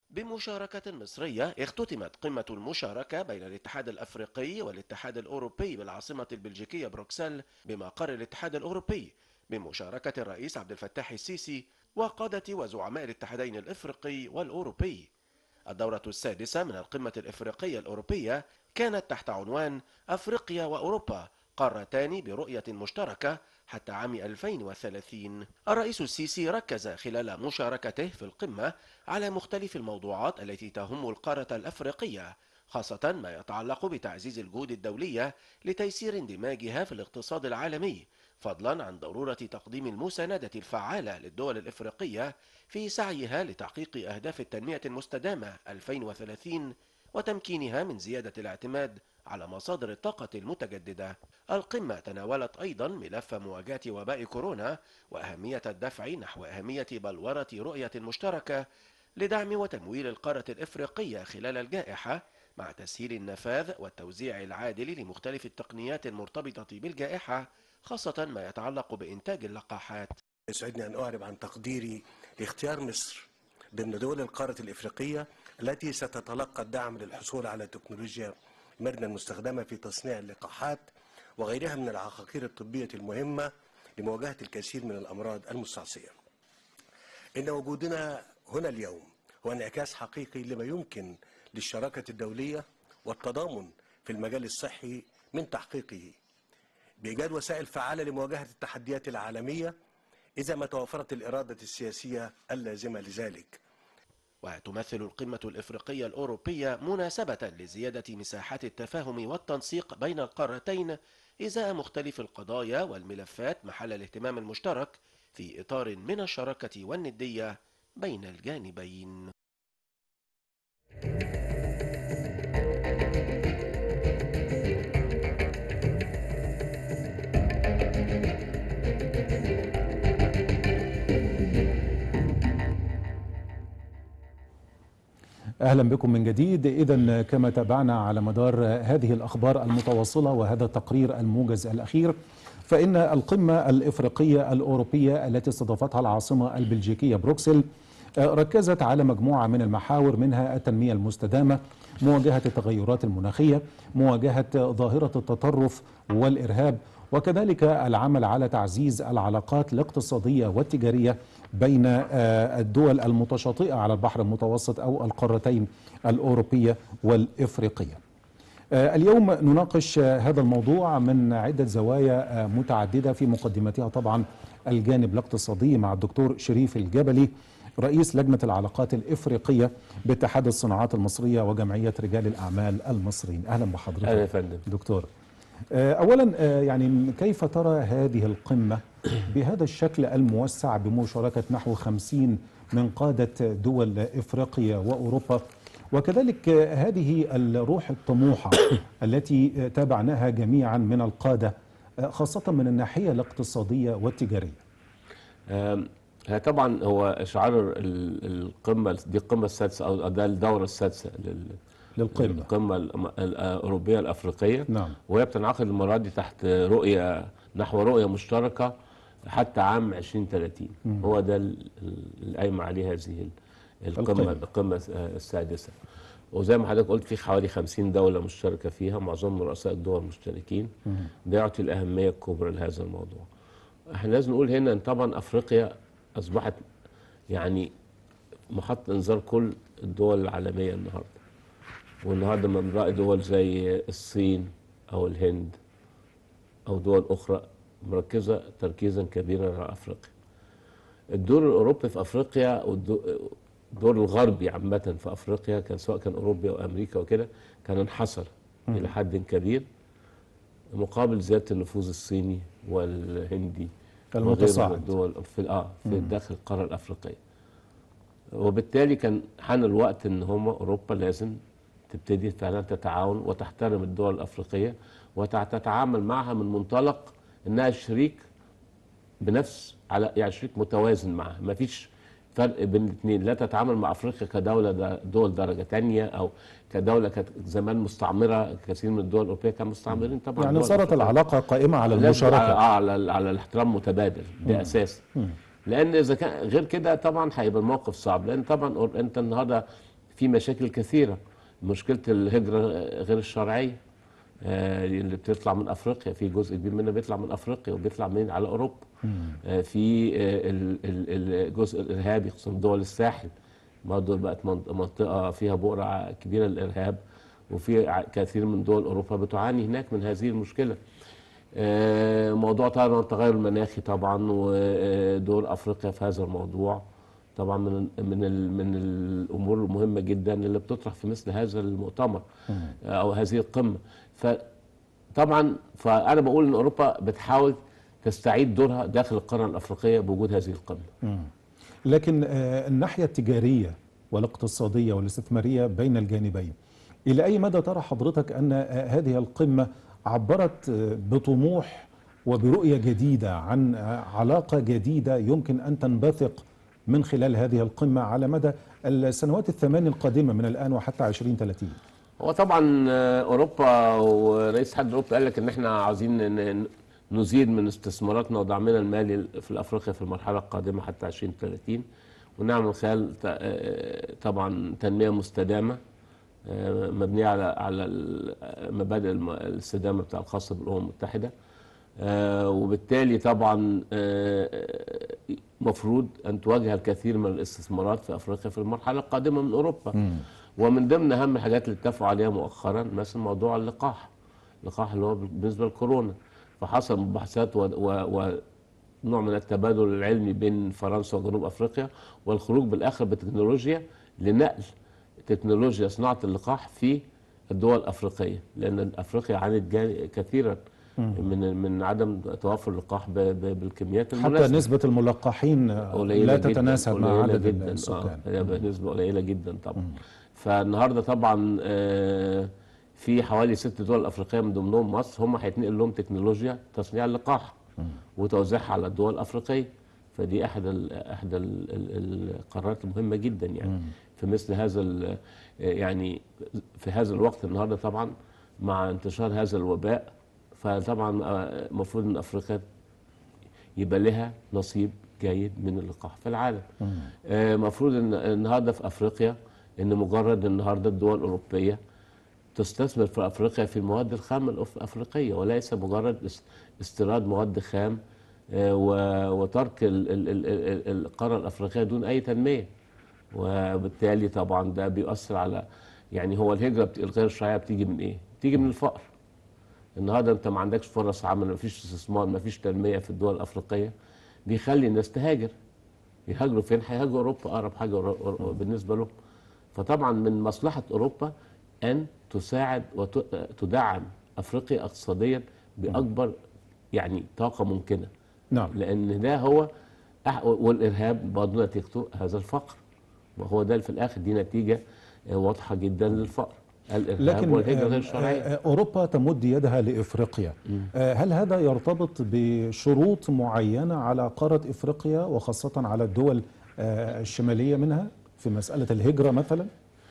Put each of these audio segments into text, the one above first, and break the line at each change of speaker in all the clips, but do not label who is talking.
بمشاركة مصرية اختتمت قمة المشاركة بين الاتحاد الأفريقي والاتحاد الأوروبي بالعاصمة البلجيكية بروكسل بمقر الاتحاد الأوروبي بمشاركة الرئيس عبد الفتاح السيسي وقادة وزعماء الاتحادين الإفريقي والأوروبي الدورة السادسة من القمة الإفريقية الأوروبية كانت تحت عنوان أفريقيا وأوروبا قارتان برؤية مشتركة حتى عام 2030 الرئيس السيسي ركز خلال مشاركته في القمة على مختلف الموضوعات التي تهم القارة الأفريقية خاصة ما يتعلق بتعزيز الجهود الدولية لتيسير اندماجها في الاقتصاد العالمي فضلا عن ضرورة تقديم المساندة الفعالة للدول الإفريقية في سعيها لتحقيق أهداف التنمية المستدامة 2030 وتمكينها من زيادة الاعتماد على مصادر الطاقة المتجددة القمة تناولت أيضا ملف مواجهة وباء كورونا وأهمية الدفع نحو أهمية بلورة رؤية مشتركة لدعم وتمويل القارة الإفريقية خلال الجائحة مع تسهيل النفاذ والتوزيع العادل لمختلف التقنيات المرتبطة بالجائحة خاصة ما يتعلق بإنتاج اللقاحات
يسعدني أن أعرب عن تقديري لاختيار مصر ضمن دول القارة الإفريقية التي ستتلقى الدعم للحصول على تكنولوجيا مرنة المستخدمة في تصنيع اللقاحات وغيرها من العقاقير الطبية المهمة لمواجهة الكثير من الأمراض المستعصية إن وجودنا هنا اليوم هو انعكاس حقيقي لما يمكن للشراكة الدولية والتضامن في المجال الصحي من تحقيقه بإيجاد وسائل فعالة لمواجهة التحديات العالمية إذا ما توفرت الإرادة السياسية اللازمة لذلك
وتمثل القمة الإفريقية الأوروبية مناسبة لزيادة مساحات التفاهم والتنسيق بين القارتين إزاء مختلف القضايا والملفات محل الاهتمام المشترك في إطار من الشراكة والندية بين الجانبين
اهلا بكم من جديد اذا كما تابعنا على مدار هذه الاخبار المتواصله وهذا التقرير الموجز الاخير فان القمه الافريقيه الاوروبيه التي استضافتها العاصمه البلجيكيه بروكسل ركزت على مجموعه من المحاور منها التنميه المستدامه مواجهه التغيرات المناخيه مواجهه ظاهره التطرف والارهاب وكذلك العمل على تعزيز العلاقات الاقتصاديه والتجاريه بين الدول المتشاطئه على البحر المتوسط او القارتين الاوروبيه والافريقيه. اليوم نناقش هذا الموضوع من عده زوايا متعدده في مقدمتها طبعا الجانب الاقتصادي مع الدكتور شريف الجبلي رئيس لجنه العلاقات الافريقيه باتحاد الصناعات المصريه وجمعيه رجال الاعمال المصريين. اهلا بحضرتك.
اهلا يا فندم.
دكتور. اولا يعني كيف ترى هذه القمه بهذا الشكل الموسع بمشاركه نحو 50 من قاده دول افريقيا واوروبا وكذلك هذه الروح الطموحه التي تابعناها جميعا من القاده خاصه من الناحيه الاقتصاديه والتجاريه.
طبعا هو شعار القمه دي القمه السادسه او ده الدوره السادسه
للقمة
القمة الأوروبية الأفريقية
نعم.
وهي بتنعقد المرة دي تحت رؤية نحو رؤية مشتركة حتى عام 2030 مم. هو ده اللي قايمة عليه هذه القمة القمة السادسة وزي ما حضرتك قلت في حوالي 50 دولة مشتركة فيها معظمهم رؤساء الدول مشتركين ده يعطي الأهمية الكبرى لهذا الموضوع احنا لازم نقول هنا ان طبعا افريقيا اصبحت يعني محط انظار كل الدول العالمية النهارده والنهارده لما بنلاقي دول زي الصين او الهند او دول اخرى مركزه تركيزا كبيرا على افريقيا. الدور الاوروبي في افريقيا والدور الغربي عامه في افريقيا كان سواء كان اوروبا او امريكا وكده كان انحصر الى حد كبير مقابل زياده النفوذ الصيني والهندي
المتصاعد
الدول في اه في داخل القاره الافريقيه. وبالتالي كان حان الوقت ان هم اوروبا لازم تبتدي فعلا تتعاون وتحترم الدول الافريقيه وتتعامل معها من منطلق انها شريك بنفس على يعني شريك متوازن معها ما فيش فرق بين الاثنين لا تتعامل مع افريقيا كدوله دول درجه ثانيه او كدوله كانت زمان مستعمره كثير من الدول الاوروبيه كانوا مستعمرين طبعا
يعني صارت العلاقه قائمه على
لازم
المشاركه
على على, على الاحترام متبادل ده اساس لان اذا كان غير كده طبعا هيبقى الموقف صعب لان طبعا انت النهارده في مشاكل كثيره مشكله الهجره غير الشرعيه آه، اللي بتطلع من افريقيا في جزء كبير منها بيطلع من افريقيا وبيطلع من على اوروبا آه، في آه، ال- ال- الجزء الارهابي خصوصا دول الساحل برضه بقت من- منطقه فيها بؤره كبيره للارهاب وفي ع- كثير من دول اوروبا بتعاني هناك من هذه المشكله آه، موضوع طبعا التغير المناخي طبعا ودور افريقيا في هذا الموضوع طبعا من من ال- من الامور المهمه جدا اللي بتطرح في مثل هذا المؤتمر او هذه القمه فطبعا فانا بقول ان اوروبا بتحاول تستعيد دورها داخل القاره الافريقيه بوجود هذه القمه
لكن آه، الناحية التجارية والاقتصادية والاستثمارية بين الجانبين إلى أي مدى ترى حضرتك أن آه، هذه القمة عبرت آه، بطموح وبرؤية جديدة عن آه، علاقة جديدة يمكن أن تنبثق من خلال هذه القمة على مدى السنوات الثمان القادمة من الآن وحتى 2030
هو طبعا آه، اوروبا ورئيس الاتحاد الاوروبي قال لك ان احنا عاوزين ن- ن- نزيد من استثماراتنا ودعمنا المالي في افريقيا في المرحله القادمه حتى 2030 ونعمل من خلال ت- آه، طبعا تنميه مستدامه آه، مبنيه على على ال- مبادئ الم- الاستدامه بتاع الخاصه بالامم المتحده آه، وبالتالي طبعا مفروض ان تواجه الكثير من الاستثمارات في افريقيا في المرحله القادمه من اوروبا ومن ضمن اهم الحاجات اللي اتفقوا عليها مؤخرا مثلا موضوع اللقاح اللقاح اللي هو بالنسبه للكورونا فحصل مباحثات و, و, و نوع من التبادل العلمي بين فرنسا وجنوب افريقيا والخروج بالاخر بتكنولوجيا لنقل تكنولوجيا صناعه اللقاح في الدول الافريقيه لان افريقيا عانت جا- كثيرا من من عدم توفر اللقاح ب- ب- بالكميات
حتى
المناسبه
نسبة الملقحين آه،
قليلة
لا
جداً،
تتناسب مع
قليلة
عدد
جداً،
السكان
آه هي بنسبة قليلة جدا طبعا فالنهارده طبعا آه في حوالي ست دول افريقيه من ضمنهم مصر هم هيتنقل لهم تكنولوجيا تصنيع اللقاح وتوزيعها على الدول الافريقيه فدي احد ال احد ال ال القرارات المهمه جدا يعني في مثل هذا ال- يعني في هذا الوقت النهارده طبعا مع انتشار هذا الوباء فطبعا آه، المفروض ان افريقيا يبقى لها نصيب جيد من اللقاح في العالم المفروض ان النهارده في افريقيا ان مجرد النهارده الدول الاوروبيه تستثمر في افريقيا في المواد الخام الافريقيه وليس مجرد اس- استيراد مواد خام آه، و- وترك ال- ال- ال- ال- القاره الافريقيه دون اي تنميه وبالتالي طبعا ده بيؤثر على يعني هو الهجره بت- الغير الشرعيه بتيجي من ايه؟ بتيجي من الفقر النهارده انت ما عندكش فرص عمل ما فيش استثمار ما فيش تنميه في الدول الافريقيه بيخلي الناس تهاجر يهاجروا فين؟ هيهاجروا اوروبا اقرب حاجه أورو- أورو- بالنسبه لهم فطبعا من مصلحه اوروبا ان تساعد وتدعم افريقيا اقتصاديا باكبر يعني طاقه ممكنه
نعم
لان ده هو أح- والارهاب برضه نتيجته هذا الفقر وهو ده في الاخر دي نتيجه آه، واضحه جدا للفقر الارهاب
لكن
والهجره
آه،
غير الشرعيه
آه، أوروبا تمد يدها لإفريقيا آه، هل هذا يرتبط بشروط معينة على قارة إفريقيا وخاصة على الدول آه، الشمالية منها في مسألة الهجرة مثلا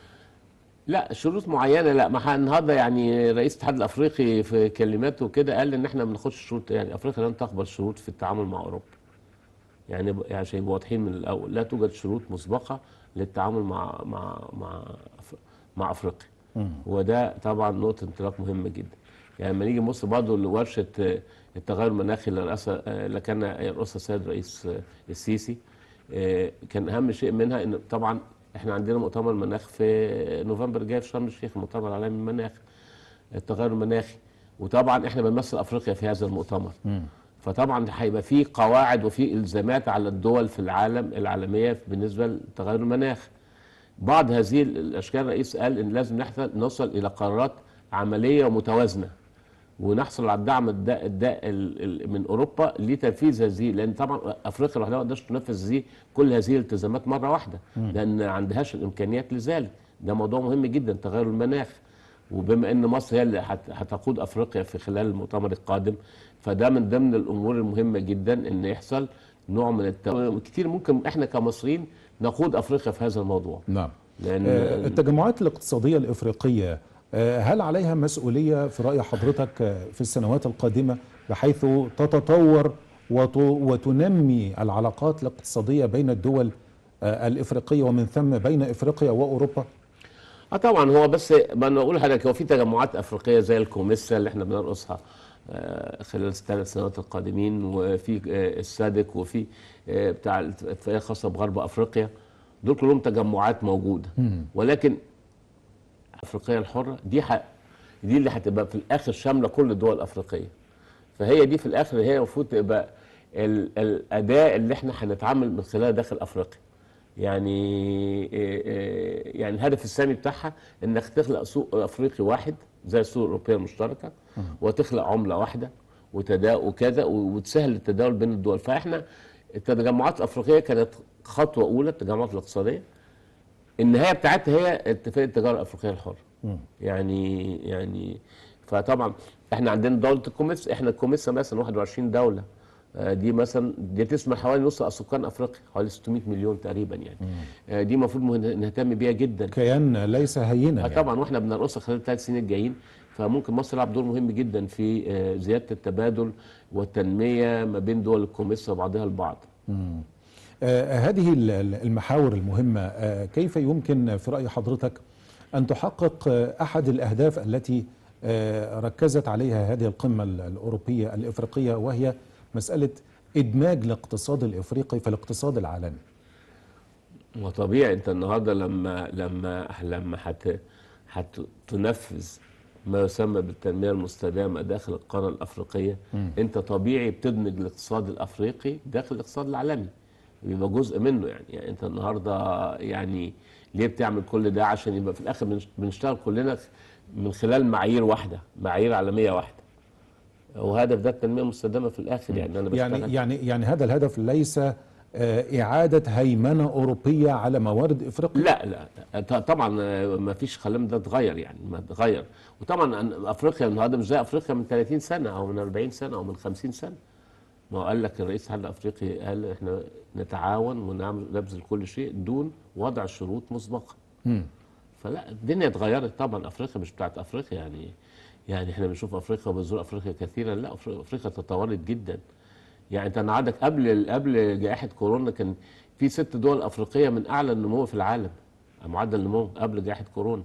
لا شروط معينه لا ما ح- النهارده يعني رئيس الاتحاد الافريقي في كلماته كده قال ان احنا ما بناخدش شروط يعني افريقيا لن تقبل شروط في التعامل مع اوروبا يعني ب- يعني عشان يبقوا واضحين من الاول لا توجد شروط مسبقه للتعامل مع مع مع أف- مع افريقيا وده طبعا نقطه انطلاق مهمه جدا يعني لما نيجي نبص برضه لورشه آه، التغير المناخي اللي رأسها- آه، اللي كان يرأسها السيد رئيس آه، السيسي آه، كان اهم شيء منها ان طبعا احنا عندنا مؤتمر مناخ في نوفمبر جاي في شرم الشيخ المؤتمر العالمي للمناخ التغير المناخي وطبعا احنا بنمثل افريقيا في هذا المؤتمر فطبعا هيبقى في قواعد وفي الزامات على الدول في العالم العالميه بالنسبه لتغير المناخ بعض هذه الاشكال الرئيس قال ان لازم نحصل نوصل الى قرارات عمليه ومتوازنه ونحصل على الدعم الدا الدا ال- ال- من اوروبا لتنفيذ هذه لان طبعا افريقيا لوحدها ما تقدرش تنفذ هذه كل هذه الالتزامات مره واحده لان ما عندهاش الامكانيات لذلك ده موضوع مهم جدا تغير المناخ وبما ان مصر هي اللي هت- هتقود افريقيا في خلال المؤتمر القادم فده من ضمن الامور المهمه جدا ان يحصل نوع من الت... كتير ممكن احنا كمصريين نقود افريقيا في هذا الموضوع
نعم
لان
آه، التجمعات الاقتصادية الإفريقية آه، هل عليها مسؤولية في رأي حضرتك آه، في السنوات القادمة بحيث تتطور وت- وتنمي العلاقات الاقتصادية بين الدول آه، الإفريقية ومن ثم بين إفريقيا وأوروبا؟
اه طبعا هو بس ما انا اقول لحضرتك هو في تجمعات افريقيه زي الكوميسا اللي احنا بنرقصها آه، خلال الثلاث سنوات القادمين وفي آه، السادك وفي آه، بتاع الاتفاقيه الخاصه بغرب افريقيا دول كلهم تجمعات موجوده ولكن الافريقيه الحره دي ح... دي اللي هتبقى في الاخر شامله كل الدول الافريقيه فهي دي في الاخر هي المفروض تبقى ال... الاداه اللي احنا هنتعامل من خلالها داخل افريقيا يعني إيه إيه يعني الهدف السامي بتاعها انك تخلق سوق افريقي واحد زي السوق الاوروبيه المشتركه وتخلق عمله واحده وتدا وكذا وتسهل التداول بين الدول فاحنا التجمعات الافريقيه كانت خطوه اولى التجمعات الاقتصاديه النهايه بتاعتها هي اتفاقيه التجاره الافريقيه الحره يعني يعني فطبعا احنا عندنا دوله الكوميس احنا الكوميسا مثلا 21 دوله آه، دي مثلا دي تسمح حوالي نص سكان افريقيا حوالي 600 مليون تقريبا يعني آه، دي المفروض مه- نهتم بيها جدا
كيان ليس هينا
آه،
يعني.
طبعا واحنا بنرقصها خلال الثلاث سنين الجايين فممكن مصر تلعب دور مهم جدا في آه، زياده التبادل والتنميه ما بين دول الكوميسا وبعضها البعض
آه، هذه ال- ال- المحاور المهمة آه، كيف يمكن في رأي حضرتك أن تحقق آه، أحد الأهداف التي آه، ركزت عليها هذه القمة ال- الأوروبية الإفريقية وهي مسألة إدماج الاقتصاد الإفريقي في الاقتصاد العالمي
وطبيعي انت النهارده لما لما لما هت هتنفذ ما يسمى بالتنميه المستدامه داخل القاره الافريقيه انت طبيعي بتدمج الاقتصاد الافريقي داخل الاقتصاد العالمي بيبقى جزء منه يعني, يعني انت النهارده يعني ليه بتعمل كل ده عشان يبقى في الاخر بنش- بنشتغل كلنا من خلال معايير واحده معايير عالميه واحده وهدف ده التنميه المستدامه في الاخر يعني انا بشتغل
يعني يعني يعني هذا الهدف ليس آه، إعادة هيمنة أوروبية على موارد إفريقيا
لا لا لا. ط- طبعا آه، ما فيش كلام ده اتغير يعني ما اتغير وطبعا أن- افريقيا النهارده مش زي افريقيا من 30 سنه او من 40 سنه او من 50 سنه ما هو قال لك الرئيس الاتحاد الافريقي قال احنا نتعاون ونعمل نبذل كل شيء دون وضع شروط مسبقه فلا الدنيا اتغيرت طبعا افريقيا مش بتاعت افريقيا يعني يعني احنا بنشوف افريقيا وبنزور افريقيا كثيرا لا أفريقيا- افريقيا تطورت جدا يعني انت أنا عندك قبل قبل جائحه كورونا كان في ست دول افريقيه من اعلى النمو في العالم معدل النمو قبل جائحه كورونا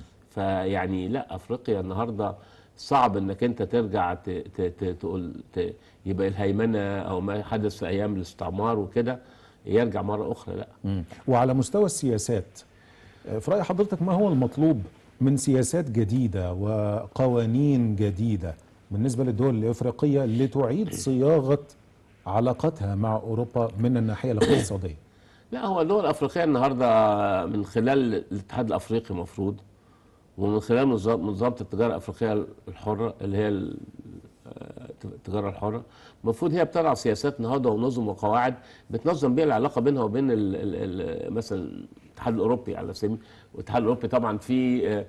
فيعني لا افريقيا النهارده صعب انك انت ترجع ت- ت- ت- تقول ت- يبقى الهيمنه او ما حدث في ايام الاستعمار وكده يرجع مره اخرى لا
مم. وعلى مستوى السياسات آه، في رأي حضرتك ما هو المطلوب من سياسات جديدة وقوانين جديدة بالنسبة للدول الإفريقية لتعيد صياغة علاقتها مع أوروبا من الناحية الاقتصادية
لا هو الدول الافريقيه النهارده من خلال الاتحاد الافريقي المفروض ومن خلال نظام- منظمه التجاره الافريقيه الحره اللي هي ال- آه، التجاره الحره المفروض هي بتضع سياسات نهضه ونظم وقواعد بتنظم بيها العلاقه بينها وبين ال ال ال مثلا الاتحاد الاوروبي على سبيل والاتحاد الاوروبي طبعا في آه،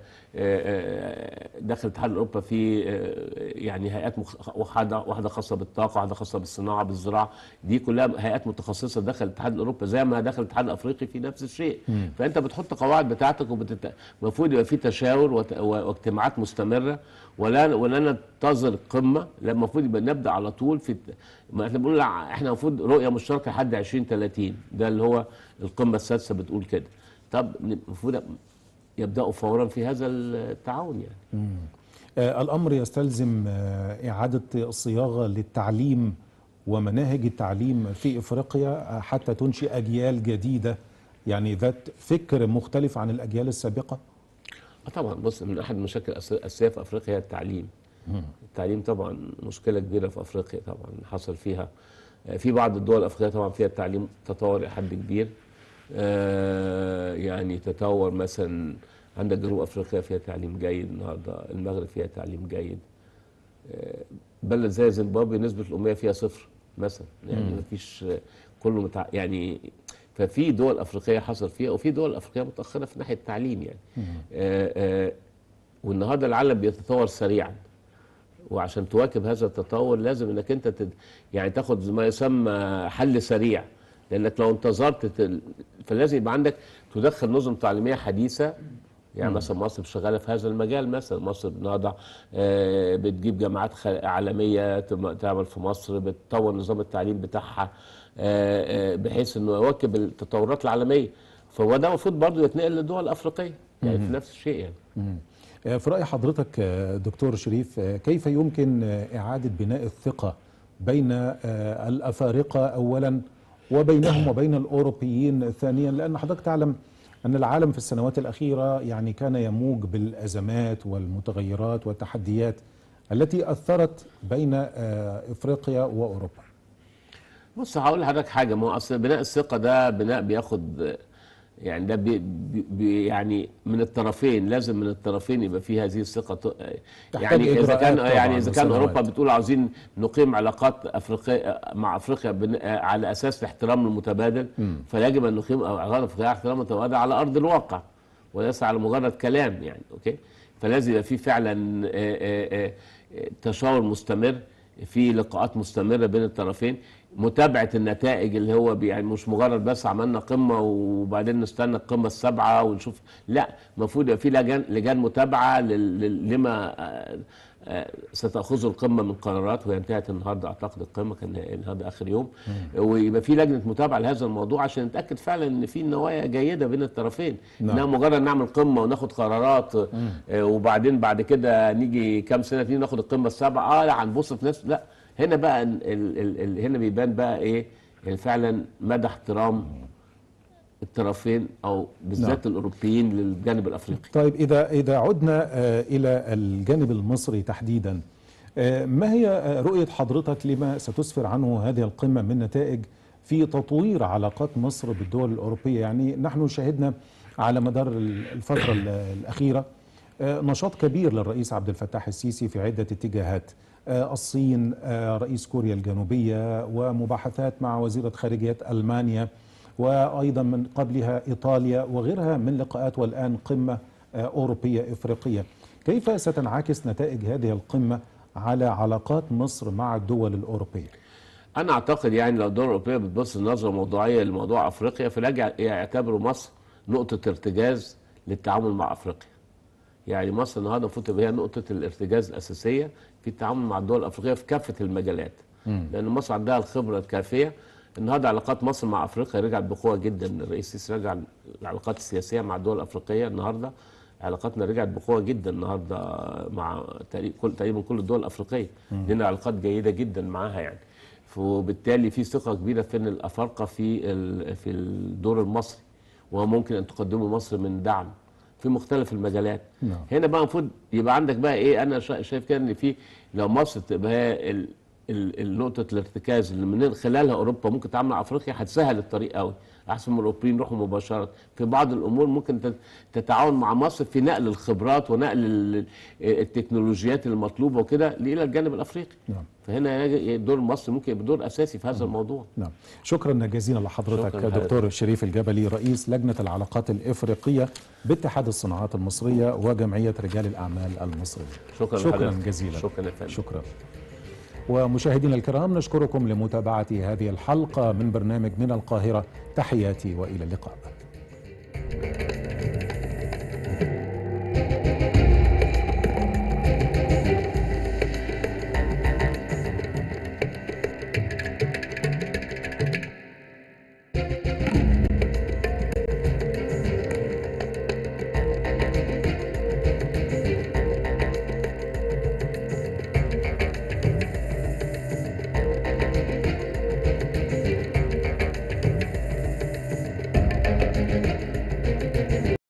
آه، داخل الاتحاد الاوروبي في آه، يعني هيئات مخ- واحده واحده خاصه بالطاقه واحده خاصه بالصناعه بالزراعه دي كلها هيئات متخصصه داخل الاتحاد الاوروبي زي ما داخل الاتحاد الافريقي في نفس الشيء فانت بتحط قواعد بتاعتك وبتت... المفروض يبقى في تشاور وت... و- واجتماعات مستمره ولا ولا ننتظر قمه لا المفروض يبقى نبدا على طول في الت- ما احنا بنقول ع- احنا المفروض رؤيه مشتركه لحد 2030 ده اللي هو القمه السادسه بتقول كده طب المفروض يبداوا فورا في هذا التعاون يعني
آه، الأمر يستلزم آه، إعادة الصياغة للتعليم ومناهج التعليم في إفريقيا آه، حتى تنشئ أجيال جديدة يعني ذات فكر مختلف عن الأجيال السابقة
اه طبعا بص من احد المشاكل الأس- الاساسيه في افريقيا هي التعليم التعليم طبعا مشكله كبيره في افريقيا طبعا حصل فيها آه، في بعض الدول الافريقيه طبعا فيها التعليم تطور الى حد كبير آه، يعني تطور مثلا عندك جنوب افريقيا فيها تعليم جيد النهارده المغرب فيها تعليم جيد آه، بلد زي زيمبابوي نسبه الاميه فيها صفر مثلا يعني ما فيش كله متع... يعني ففي دول افريقيه حصل فيها وفي دول افريقيه متاخره في ناحيه التعليم يعني آه آه والنهارده العالم بيتطور سريعا وعشان تواكب هذا التطور لازم انك انت تد... يعني تاخد ما يسمى حل سريع لانك لو انتظرت تل... فلازم يبقى عندك تدخل نظم تعليميه حديثه يعني مثلا مصر شغاله في هذا المجال مثلا مصر النهارده آه، بتجيب جامعات خ- عالميه تم- تعمل في مصر بتطور نظام التعليم بتاعها آه، آه، بحيث انه يواكب التطورات العالميه فهو ده المفروض برضه يتنقل للدول الافريقيه يعني في نفس الشيء يعني
مم. آه، في رأي حضرتك آه، دكتور شريف آه، كيف يمكن آه، إعادة بناء الثقة بين آه، الأفارقة أولا وبينهم وبين الأوروبيين ثانيا لأن حضرتك تعلم أن العالم في السنوات الأخيرة يعني كان يموج بالأزمات والمتغيرات والتحديات التي أثرت بين آه، إفريقيا وأوروبا
بص هقول لحضرتك حاجه ما هو اصل بناء الثقه ده بناء بياخد يعني ده بي بي يعني من الطرفين لازم من الطرفين يبقى فيه هذه الثقه ت- يعني اذا كان
إجراءات
يعني
طبعاً
اذا كان
وسنوات.
اوروبا بتقول عاوزين نقيم علاقات افريقيه مع افريقيا بن- على اساس الاحترام المتبادل فيجب ان نقيم علاقات افريقيه على احترام المتبادل على ارض الواقع وليس على مجرد كلام يعني اوكي فلازم يبقى في فعلا آه، آه، آه، تشاور مستمر في لقاءات مستمره بين الطرفين متابعه النتائج اللي هو بي- يعني مش مجرد بس عملنا قمه وبعدين نستنى القمه السابعه ونشوف لا المفروض يبقى في لجان لجان متابعه لل- لل- لما آه، آه، ستاخذه القمه من قرارات وهي انتهت النهارده اعتقد القمه كان النهارده اخر يوم ويبقى في لجنه متابعه لهذا الموضوع عشان نتاكد فعلا ان في نوايا جيده بين الطرفين
نعم.
انها مجرد نعمل قمه وناخد قرارات آه، وبعدين بعد كده نيجي كام سنه تاني ناخد القمه السابعه اه لا هنبص في نفس لا هنا بقى ال ال ال هنا بيبان بقى ايه يعني فعلا مدى احترام الطرفين او بالذات الاوروبيين للجانب الافريقي
طيب إذا إذا عدنا آه، إلى الجانب المصري تحديدا آه، ما هي آه، رؤية حضرتك لما ستسفر عنه هذه القمة من نتائج في تطوير علاقات مصر بالدول الأوروبية يعني نحن شهدنا على مدار الفترة ال- الأخيرة آه، نشاط كبير للرئيس عبد الفتاح السيسي في عدة اتجاهات آه، الصين آه، رئيس كوريا الجنوبية ومباحثات مع وزيرة خارجية ألمانيا وأيضا من قبلها إيطاليا وغيرها من لقاءات والآن قمة آه، أوروبية إفريقية كيف ستنعكس نتائج هذه القمة على علاقات مصر مع الدول الأوروبية
انا اعتقد يعني لو الدول الاوروبيه بتبص نظره موضوعيه لموضوع افريقيا فلا يعتبروا مصر نقطه ارتجاز للتعامل مع افريقيا يعني مصر النهارده المفروض تبقى هي نقطه الارتجاز الاساسيه في التعامل مع الدول الافريقيه في كافه المجالات لان مصر عندها الخبره الكافيه النهارده علاقات مصر مع افريقيا رجعت بقوه جدا الرئيس السيسي رجع العلاقات السياسيه مع الدول الافريقيه النهارده علاقاتنا رجعت بقوه جدا النهارده مع تقريبا كل تقريبا كل الدول الافريقيه لنا علاقات جيده جدا معاها يعني وبالتالي في ثقه كبيره في ان الافارقه في ال- في الدور المصري وممكن ان تقدمه مصر من دعم في مختلف المجالات
نعم.
هنا بقى المفروض يبقى عندك بقى ايه انا شا- شايف كده ان في لو مصر تبقى هي ال- ال- ال- نقطه الارتكاز اللي من خلالها اوروبا ممكن تتعامل مع افريقيا هتسهل الطريق قوي احسن من الاوروبيين يروحوا مباشره في بعض الامور ممكن تت- تتعاون مع مصر في نقل الخبرات ونقل ال- التكنولوجيات المطلوبه وكده الى الجانب الافريقي
نعم.
فهنا يجي- دور مصر ممكن يبقى دور اساسي في هذا الموضوع
نعم شكرا جزيلا لحضرتك
شكراً لحضرتك.
دكتور شريف الجبلي رئيس لجنة العلاقات الإفريقية باتحاد الصناعات المصرية وجمعية رجال الأعمال المصرية
شكرا
شكرا
لحضرتك.
جزيلا
شكرا يا فندم
شكرا ومشاهدينا الكرام نشكركم لمتابعة هذه الحلقة من برنامج من القاهرة تحياتي وإلى اللقاء